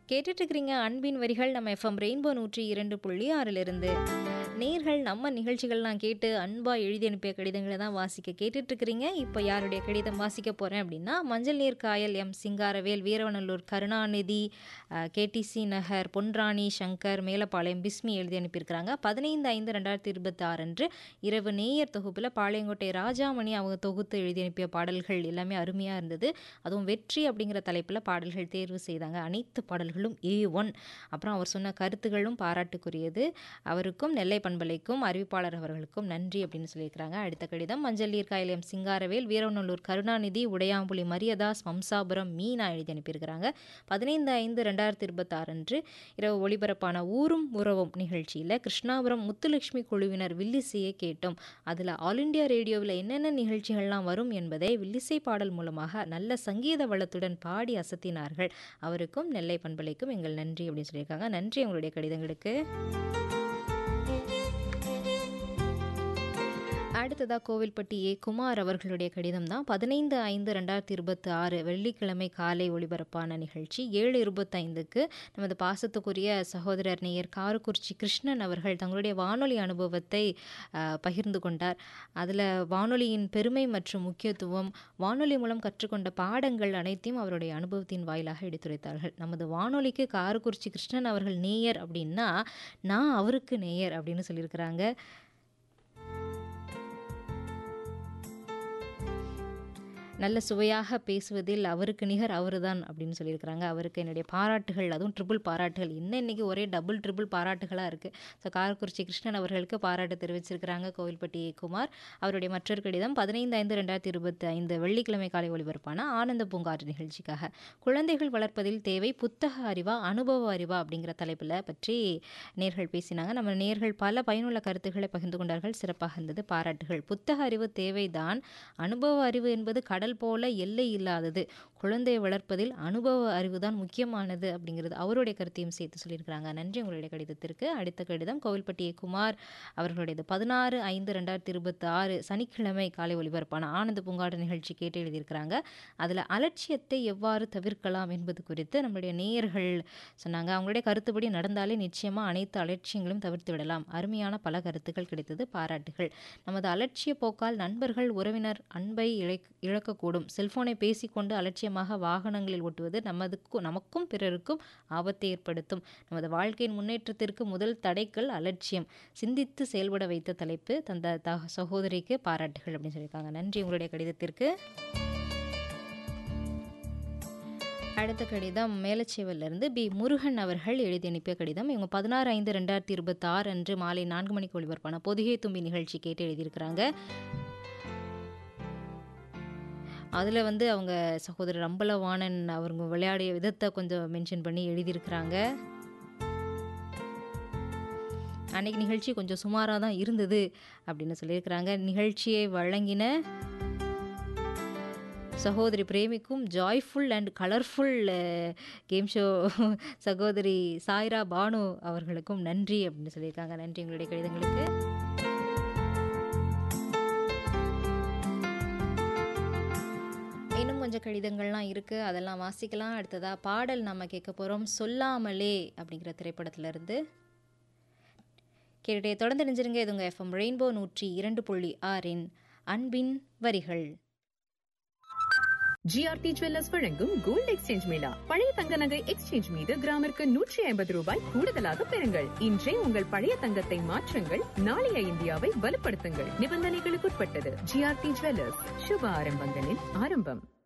கேட்டுட்டு இருக்கிறீங்க அன்பின் வரிகள் நம்ம எஃப்எம் ரெயின்போ நூற்றி இரண்டு புள்ளி ஆறிலிருந்து நேர்கள் நம்ம நிகழ்ச்சிகள்லாம் கேட்டு அன்பாக எழுதி அனுப்பிய கடிதங்களை தான் வாசிக்க கேட்டுட்டு இருக்கிறீங்க இப்போ யாருடைய கடிதம் வாசிக்க போகிறேன் அப்படின்னா மஞ்சள் நீர் காயல் எம் சிங்காரவேல் வீரவநல்லூர் கருணாநிதி கேடிசி நகர் பொன்ராணி சங்கர் மேலப்பாளையம் பிஸ்மி எழுதி அனுப்பியிருக்கிறாங்க பதினைந்து ஐந்து ரெண்டாயிரத்தி இருபத்தி ஆறு அன்று இரவு நேயர் தொகுப்பில் பாளையங்கோட்டை ராஜாமணி அவங்க தொகுத்து எழுதி அனுப்பிய பாடல்கள் எல்லாமே அருமையாக இருந்தது அதுவும் வெற்றி அப்படிங்கிற தலைப்பில் பாடல்கள் தேர்வு செய்தாங்க அனைத்து பாடல்களும் ஏ ஒன் அப்புறம் அவர் சொன்ன கருத்துகளும் பாராட்டுக்குரியது அவருக்கும் நெல்லை பண்பலைக்கும் அறிவிப்பாளர் அவர்களுக்கும் நன்றி அப்படின்னு சொல்லியிருக்கிறாங்க அடுத்த கடிதம் மஞ்சள் நீர்காயலம் சிங்காரவேல் வீரநல்லூர் கருணாநிதி உடையாம்புலி மரியதாஸ் வம்சாபுரம் மீனா எழுதி அனுப்பியிருக்கிறாங்க பதினைந்து ஐந்து ரெண்டாயிரத்தி இருபத்தாறு அன்று இரவு ஒளிபரப்பான ஊரும் உறவும் நிகழ்ச்சியில் கிருஷ்ணாபுரம் முத்துலட்சுமி குழுவினர் வில்லிசையை கேட்டோம் அதில் ஆல் இண்டியா ரேடியோவில் என்னென்ன நிகழ்ச்சிகள்லாம் வரும் என்பதை வில்லிசை பாடல் மூலமாக நல்ல சங்கீத வளத்துடன் பாடி அசத்தினார்கள் அவருக்கும் நெல்லை பண்பலைக்கும் எங்கள் நன்றி அப்படின்னு சொல்லியிருக்காங்க நன்றி உங்களுடைய கடிதங்களுக்கு அடுத்ததாக கோவில்பட்டி ஏ குமார் அவர்களுடைய கடிதம் தான் பதினைந்து ஐந்து ரெண்டாயிரத்தி இருபத்தி ஆறு வெள்ளிக்கிழமை காலை ஒளிபரப்பான நிகழ்ச்சி ஏழு இருபத்தைந்துக்கு நமது பாசத்துக்குரிய சகோதரர் நேயர் காரக்குறிச்சி கிருஷ்ணன் அவர்கள் தங்களுடைய வானொலி அனுபவத்தை பகிர்ந்து கொண்டார் அதில் வானொலியின் பெருமை மற்றும் முக்கியத்துவம் வானொலி மூலம் கற்றுக்கொண்ட பாடங்கள் அனைத்தையும் அவருடைய அனுபவத்தின் வாயிலாக எடுத்துரைத்தார்கள் நமது வானொலிக்கு காரக்குறிச்சி கிருஷ்ணன் அவர்கள் நேயர் அப்படின்னா நான் அவருக்கு நேயர் அப்படின்னு சொல்லியிருக்கிறாங்க நல்ல சுவையாக பேசுவதில் அவருக்கு நிகர் அவர் தான் அப்படின்னு சொல்லியிருக்கிறாங்க அவருக்கு என்னுடைய பாராட்டுகள் அதுவும் ட்ரிபிள் பாராட்டுகள் இன்னும் இன்றைக்கி ஒரே டபுள் ட்ரிபிள் பாராட்டுகளாக இருக்குது ஸோ காரக்குறிச்சி கிருஷ்ணன் அவர்களுக்கு பாராட்டு தெரிவிச்சிருக்கிறாங்க கோவில்பட்டி குமார் அவருடைய மற்றொரு கடிதம் பதினைந்து ஐந்து ரெண்டாயிரத்தி இருபத்தி ஐந்து வெள்ளிக்கிழமை காலை ஒளிபரப்பான ஆனந்த பூங்காற்று நிகழ்ச்சிக்காக குழந்தைகள் வளர்ப்பதில் தேவை புத்தக அறிவா அனுபவ அறிவா அப்படிங்கிற தலைப்பில் பற்றி நேர்கள் பேசினாங்க நம்ம நேர்கள் பல பயனுள்ள கருத்துக்களை பகிர்ந்து கொண்டார்கள் சிறப்பாக இருந்தது பாராட்டுகள் புத்தக அறிவு தேவைதான் அனுபவ அறிவு என்பது கடல் கடல் போல எல்லை இல்லாதது குழந்தையை வளர்ப்பதில் அனுபவ அறிவு தான் முக்கியமானது அப்படிங்கிறது அவருடைய கருத்தையும் சேர்த்து சொல்லியிருக்கிறாங்க நன்றி உங்களுடைய கடிதத்திற்கு அடுத்த கடிதம் கோவில்பட்டி குமார் அவர்களுடையது பதினாறு ஐந்து ரெண்டாயிரத்தி இருபத்தி ஆறு சனிக்கிழமை காலை ஒலிபரப்பான ஆனந்த பூங்காடு நிகழ்ச்சி கேட்டு எழுதியிருக்கிறாங்க அதில் அலட்சியத்தை எவ்வாறு தவிர்க்கலாம் என்பது குறித்து நம்மளுடைய நேயர்கள் சொன்னாங்க அவங்களுடைய கருத்துப்படி நடந்தாலே நிச்சயமாக அனைத்து அலட்சியங்களும் தவிர்த்து விடலாம் அருமையான பல கருத்துக்கள் கிடைத்தது பாராட்டுகள் நமது அலட்சிய போக்கால் நண்பர்கள் உறவினர் அன்பை இழை இழக்க இருக்கக்கூடும் செல்போனை பேசிக்கொண்டு அலட்சியமாக வாகனங்களில் ஓட்டுவது நமதுக்கும் நமக்கும் பிறருக்கும் ஆபத்தை ஏற்படுத்தும் நமது வாழ்க்கையின் முன்னேற்றத்திற்கு முதல் தடைக்கல் அலட்சியம் சிந்தித்து செயல்பட வைத்த தலைப்பு தந்த த சகோதரிக்கு பாராட்டுகள் அப்படின்னு சொல்லியிருக்காங்க நன்றி உங்களுடைய கடிதத்திற்கு அடுத்த கடிதம் மேலச்சேவலிருந்து பி முருகன் அவர்கள் எழுதி அனுப்பிய கடிதம் இவங்க பதினாறு ஐந்து ரெண்டாயிரத்தி இருபத்தி ஆறு அன்று மாலை நான்கு மணிக்கு ஒளிபரப்பான பொதிகை தும்பி நிகழ்ச்சி கேட்டு எழுதியிருக்கிறாங்க அதில் வந்து அவங்க சகோதரர் அம்பலவாணன் அவங்க விளையாடிய விதத்தை கொஞ்சம் மென்ஷன் பண்ணி எழுதியிருக்கிறாங்க அன்னைக்கு நிகழ்ச்சி கொஞ்சம் சுமாராக தான் இருந்தது அப்படின்னு சொல்லியிருக்கிறாங்க நிகழ்ச்சியை வழங்கின சகோதரி பிரேமிக்கும் joyful and colourful game show சகோதரி சாய்ரா பானு அவர்களுக்கும் நன்றி அப்படின்னு சொல்லியிருக்காங்க நன்றி உங்களுடைய கடிதங்களுக்கு இன்னும் கொஞ்சம் கடிதங்கள்லாம் இருக்குது அதெல்லாம் வாசிக்கலாம் அடுத்ததாக பாடல் நம்ம கேட்க போகிறோம் சொல்லாமலே அப்படிங்கிற திரைப்படத்திலிருந்து கேட்டுட்டே தொடர்ந்து நினைஞ்சிருங்க இது உங்கள் எஃப்எம் ரெயின்போ நூற்றி இரண்டு புள்ளி ஆறின் அன்பின் வரிகள் ஜிஆர்டி ஜுவல்லர்ஸ் வழங்கும் கோல்டு எக்ஸ்சேஞ்ச் மேளா பழைய தங்க நகை எக்ஸ்சேஞ்ச் மீது கிராமிற்கு நூற்றி ஐம்பது ரூபாய் கூடுதலாக பெறுங்கள் இன்றே உங்கள் பழைய தங்கத்தை மாற்றுங்கள் நாளைய இந்தியாவை வலுப்படுத்துங்கள் நிபந்தனைகளுக்குட்பட்டது ஜிஆர்டி ஜுவல்லர்ஸ் சுப ஆரம்பங்களின் ஆரம்பம்